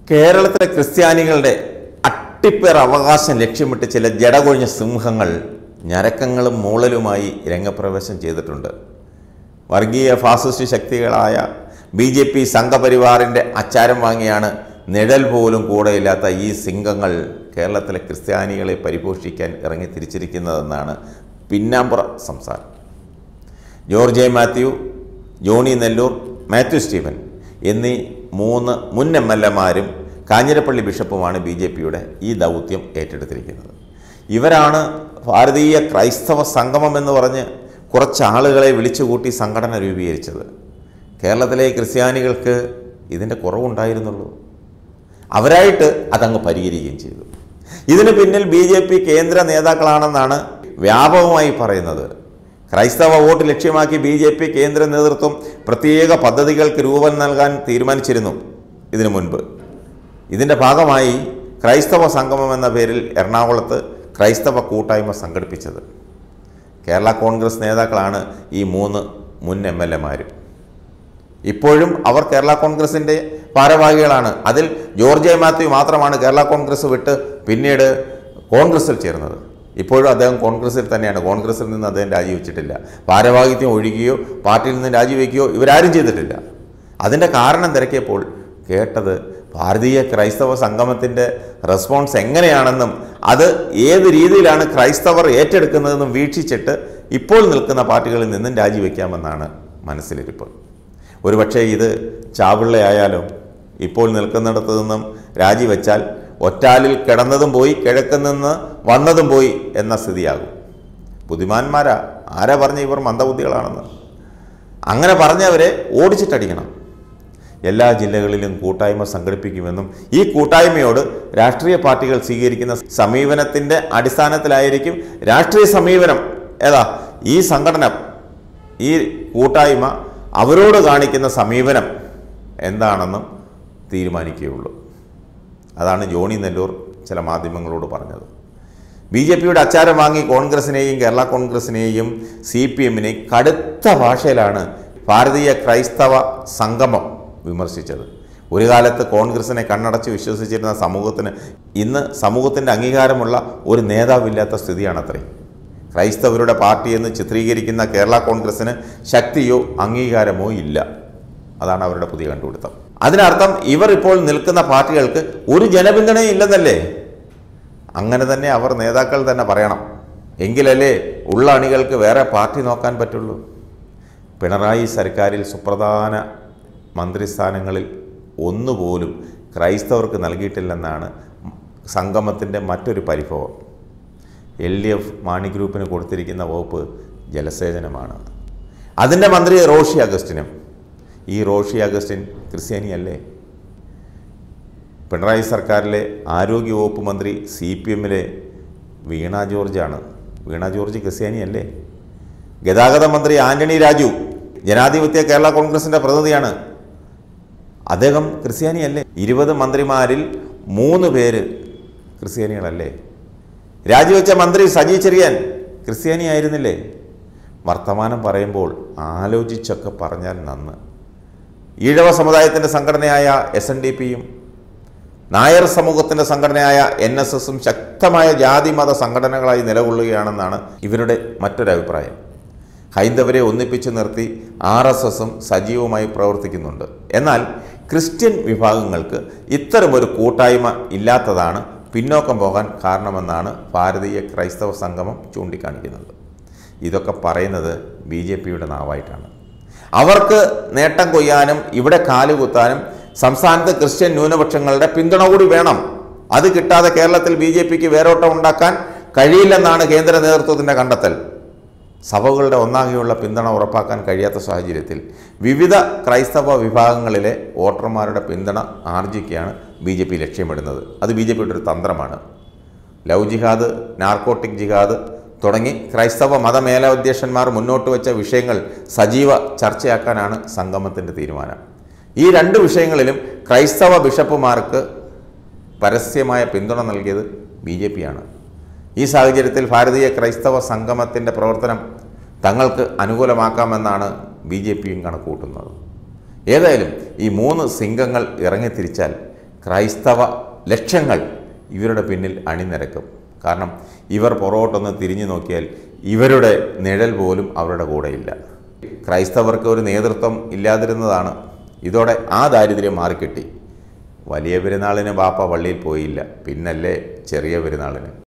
കേരളത്തിലെ ക്രിസ്ത്യാനികളുടെ അട്ടിപ്പേർ അവകാശം ലക്ഷ്യമിട്ട് ചില ജടകൊഴിഞ്ഞ സിംഹങ്ങൾ ഞരക്കങ്ങളും മൂളലുമായി രംഗപ്രവേശം ചെയ്തിട്ടുണ്ട് വർഗീയ ഫാസിസ്റ്റ് ശക്തികളായ ബി ജെ പി സംഘപരിവാറിൻ്റെ അച്ചാരം വാങ്ങിയാണ് നിഴൽ പോലും കൂടെയില്ലാത്ത ഈ സിംഹങ്ങൾ കേരളത്തിലെ ക്രിസ്ത്യാനികളെ പരിപോഷിക്കാൻ ഇറങ്ങി തിരിച്ചിരിക്കുന്നതെന്നാണ് പിന്നാമ്പുറ സംസാരം George A Mathew Johnny Nellore Mathew Stephen എന്നീ മൂന്ന് മുൻ എം എൽ എമാരും കാഞ്ഞിരപ്പള്ളി ബിഷപ്പുമാണ് ബി ജെ പിയുടെ ഈ ദൗത്യം ഏറ്റെടുത്തിരിക്കുന്നത് ഇവരാണ് ഭാരതീയ ക്രൈസ്തവ സംഗമം എന്ന് പറഞ്ഞ് കുറച്ച് ആളുകളെ വിളിച്ചുകൂട്ടി സംഘടന രൂപീകരിച്ചത് കേരളത്തിലെ ക്രിസ്ത്യാനികൾക്ക് ഇതിൻ്റെ കുറവുണ്ടായിരുന്നുള്ളൂ അവരായിട്ട് അതങ്ങ് പരിഹരിക്കുകയും ചെയ്തു ഇതിന് പിന്നിൽ ബി ജെ പി കേന്ദ്ര നേതാക്കളാണെന്നാണ് വ്യാപകമായി പറയുന്നത് ക്രൈസ്തവ വോട്ട് ലക്ഷ്യമാക്കി ബി ജെ പി കേന്ദ്ര നേതൃത്വം പ്രത്യേക പദ്ധതികൾക്ക് രൂപം നൽകാൻ തീരുമാനിച്ചിരുന്നു ഇതിനു മുൻപ് ഇതിൻ്റെ ഭാഗമായി ക്രൈസ്തവ സംഗമം എന്ന പേരിൽ എറണാകുളത്ത് ക്രൈസ്തവ കൂട്ടായ്മ സംഘടിപ്പിച്ചത് കേരള കോൺഗ്രസ് നേതാക്കളാണ് ഈ മൂന്ന് മുൻ എം എൽ എമാരും ഇപ്പോഴും അവർ കേരള കോൺഗ്രസിൻ്റെ ഭാരവാഹികളാണ് അതിൽ ജോർജ് എ മാത്യു മാത്രമാണ് കേരള കോൺഗ്രസ് വിട്ട് പിന്നീട് കോൺഗ്രസിൽ ചേർന്നത് ഇപ്പോഴും അദ്ദേഹം കോൺഗ്രസിൽ തന്നെയാണ് കോൺഗ്രസിൽ നിന്ന് അദ്ദേഹം രാജിവെച്ചിട്ടില്ല ഭാരവാഹിത്യം ഒഴിയുകയോ പാർട്ടിയിൽ നിന്ന് രാജിവെക്കുകയോ ഇവരാരും ചെയ്തിട്ടില്ല അതിൻ്റെ കാരണം തിരക്കിയപ്പോൾ കേട്ടത് ഭാരതീയ ക്രൈസ്തവ സംഗമത്തിൻ്റെ റെസ്പോൺസ് എങ്ങനെയാണെന്നും അത് ഏത് രീതിയിലാണ് ക്രൈസ്തവർ ഏറ്റെടുക്കുന്നതെന്നും വീക്ഷിച്ചിട്ട് ഇപ്പോൾ നിൽക്കുന്ന പാർട്ടികളിൽ നിന്നും രാജിവെക്കാമെന്നാണ് മനസ്സിലിരിപ്പ് ഒരുപക്ഷെ ഇത് ചാവിള്ളയായാലും ഇപ്പോൾ നിൽക്കുന്നിടത്തു നിന്നും രാജിവെച്ചാൽ ഒറ്റാലിൽ കിടന്നതും പോയി കിഴക്ക് നിന്ന് വന്നതും പോയി എന്ന സ്ഥിതിയാകും ബുദ്ധിമാന്മാരാ ആരാ പറഞ്ഞ ഇവർ മന്ദബുദ്ധികളാണെന്ന് അങ്ങനെ പറഞ്ഞവരെ ഓടിച്ചിട്ടടിക്കണം എല്ലാ ജില്ലകളിലും കൂട്ടായ്മ സംഘടിപ്പിക്കുമെന്നും ഈ കൂട്ടായ്മയോട് രാഷ്ട്രീയ പാർട്ടികൾ സ്വീകരിക്കുന്ന സമീപനത്തിൻ്റെ അടിസ്ഥാനത്തിലായിരിക്കും രാഷ്ട്രീയ സമീപനം ഏതാ ഈ സംഘടന ഈ കൂട്ടായ്മ അവരോട് കാണിക്കുന്ന സമീപനം എന്താണെന്നും തീരുമാനിക്കുകയുള്ളൂ അതാണ് ജോണി നെല്ലൂർ ചില മാധ്യമങ്ങളോട് പറഞ്ഞത് ബി ജെ പിയുടെ അച്ചാരം വാങ്ങി കോൺഗ്രസിനെയും കേരള കോൺഗ്രസിനെയും സി പി എമ്മിനെയും കടുത്ത ഭാഷയിലാണ് ഭാരതീയ ക്രൈസ്തവ സംഗമം വിമർശിച്ചത് ഒരു കാലത്ത് കോൺഗ്രസിനെ കണ്ണടച്ച് വിശ്വസിച്ചിരുന്ന സമൂഹത്തിന് ഇന്ന് സമൂഹത്തിൻ്റെ അംഗീകാരമുള്ള ഒരു നേതാവില്ലാത്ത സ്ഥിതിയാണത്രേ ക്രൈസ്തവരുടെ പാർട്ടി എന്ന് ചിത്രീകരിക്കുന്ന കേരള കോൺഗ്രസിന് ശക്തിയോ അംഗീകാരമോ ഇല്ല അതാണ് അവരുടെ പുതിയ കണ്ടുപിടുത്തം അതിനർത്ഥം ഇവർ ഇപ്പോൾ നിൽക്കുന്ന പാർട്ടികൾക്ക് ഒരു ജനപിന്തുണയും ഇല്ലെന്നല്ലേ അങ്ങനെ തന്നെ അവർ നേതാക്കൾ തന്നെ പറയണം എങ്കിലല്ലേ ഉള്ള അണികൾക്ക് വേറെ പാർട്ടി നോക്കാൻ പറ്റുള്ളൂ പിണറായി സർക്കാരിൽ സുപ്രധാന മന്ത്രിസ്ഥാനങ്ങളിൽ ഒന്നുപോലും ക്രൈസ്തവർക്ക് നൽകിയിട്ടില്ലെന്നാണ് സംഗമത്തിൻ്റെ മറ്റൊരു പരിഭവം എൽ ഡി എഫ് മാണി ഗ്രൂപ്പിന് കൊടുത്തിരിക്കുന്ന വകുപ്പ് ജലസേചനമാണ് അതിൻ്റെ മന്ത്രി റോഷി അഗസ്റ്റിനും ഈ റോഷി അഗസ്റ്റിൻ ക്രിസ്ത്യാനിയല്ലേ പിണറായി സർക്കാരിലെ ആരോഗ്യവകുപ്പ് മന്ത്രി സി പി എമ്മിലെ വീണ ജോർജാണ് വീണ ജോർജ് ക്രിസ്ത്യാനിയല്ലേ ഗതാഗത മന്ത്രി ആന്റണി രാജു ജനാധിപത്യ കേരള കോൺഗ്രസിൻ്റെ പ്രതിനിധിയാണ് അദ്ദേഹം ക്രിസ്ത്യാനിയല്ലേ ഇരുപത് മന്ത്രിമാരിൽ മൂന്ന് പേര് ക്രിസ്ത്യാനികളല്ലേ രാജിവെച്ച മന്ത്രി സജി ചെറിയാൻ ക്രിസ്ത്യാനിയായിരുന്നില്ലേ വർത്തമാനം പറയുമ്പോൾ ആലോചിച്ചൊക്കെ പറഞ്ഞാൽ നന്ന് ഈഴവ സമുദായത്തിൻ്റെ സംഘടനയായ എസ് എൻ ഡി പിയും നായർ സമൂഹത്തിൻ്റെ സംഘടനയായ എൻ എസ് എസും ശക്തമായ ജാതി മത സംഘടനകളായി നിലകൊള്ളുകയാണെന്നാണ് ഇവരുടെ മറ്റൊരഭിപ്രായം ഹൈന്ദവരെ ഒന്നിപ്പിച്ചു നിർത്തി ആർ എസ് എസും സജീവമായി പ്രവർത്തിക്കുന്നുണ്ട് എന്നാൽ ക്രിസ്ത്യൻ വിഭാഗങ്ങൾക്ക് ഇത്തരമൊരു കൂട്ടായ്മ ഇല്ലാത്തതാണ് പിന്നോക്കം പോകാൻ കാരണമെന്നാണ് ഭാരതീയ ക്രൈസ്തവ സംഗമം ചൂണ്ടിക്കാണിക്കുന്നത് ഇതൊക്കെ പറയുന്നത് ബി ജെ പിയുടെ നാവായിട്ടാണ് അവർക്ക് നേട്ടം കൊയ്യാനും ഇവിടെ കാലുകുത്താനും സംസ്ഥാനത്ത് ക്രിസ്ത്യൻ ന്യൂനപക്ഷങ്ങളുടെ പിന്തുണ കൂടി വേണം അത് കിട്ടാതെ കേരളത്തിൽ ബി ജെ പിക്ക് വേരോട്ടം ഉണ്ടാക്കാൻ കഴിയില്ലെന്നാണ് കേന്ദ്ര നേതൃത്വത്തിൻ്റെ കണ്ടെത്തൽ സഭകളുടെ ഒന്നാകെയുള്ള പിന്തുണ ഉറപ്പാക്കാൻ കഴിയാത്ത സാഹചര്യത്തിൽ വിവിധ ക്രൈസ്തവ വിഭാഗങ്ങളിലെ വോട്ടർമാരുടെ പിന്തുണ ആർജിക്കുകയാണ് ബി ജെ പി ലക്ഷ്യമിടുന്നത് അത് ബി ജെ പിയുടെ ഒരു തന്ത്രമാണ് ലവ് ജിഹാദ് നാർക്കോട്ടിക് ജിഹാദ് തുടങ്ങി ക്രൈസ്തവ മതമേലധ്യക്ഷന്മാർ മുന്നോട്ട് വെച്ച വിഷയങ്ങൾ സജീവ ചർച്ചയാക്കാനാണ് സംഗമത്തിൻ്റെ തീരുമാനം ഈ രണ്ട് വിഷയങ്ങളിലും ക്രൈസ്തവ ബിഷപ്പുമാർക്ക് പരസ്യമായ പിന്തുണ നൽകിയത് ബി ജെ പിയാണ് ഈ സാഹചര്യത്തിൽ ഭാരതീയ ക്രൈസ്തവ സംഗമത്തിൻ്റെ പ്രവർത്തനം തങ്ങൾക്ക് അനുകൂലമാക്കാമെന്നാണ് ബി ജെ പിയും കണക്കുകൂട്ടുന്നത് ഏതായാലും ഈ മൂന്ന് സിംഗങ്ങൾ ഇറങ്ങിത്തിരിച്ചാൽ ക്രൈസ്തവ ലക്ഷങ്ങൾ ഇവരുടെ പിന്നിൽ അണിനിരക്കും കാരണം ഇവർ പുറകോട്ടൊന്ന് തിരിഞ്ഞു നോക്കിയാൽ ഇവരുടെ നിഴൽ പോലും അവരുടെ കൂടെയില്ല ക്രൈസ്തവർക്ക് ഒരു നേതൃത്വം ഇല്ലാതിരുന്നതാണ് ഇതോടെ ആ ദാരിദ്ര്യം മാറിക്കിട്ടി വലിയ പെരുന്നാളിന് ബാപ്പ പള്ളിയിൽ പോയില്ല പിന്നല്ലേ ചെറിയ പെരുന്നാളിന്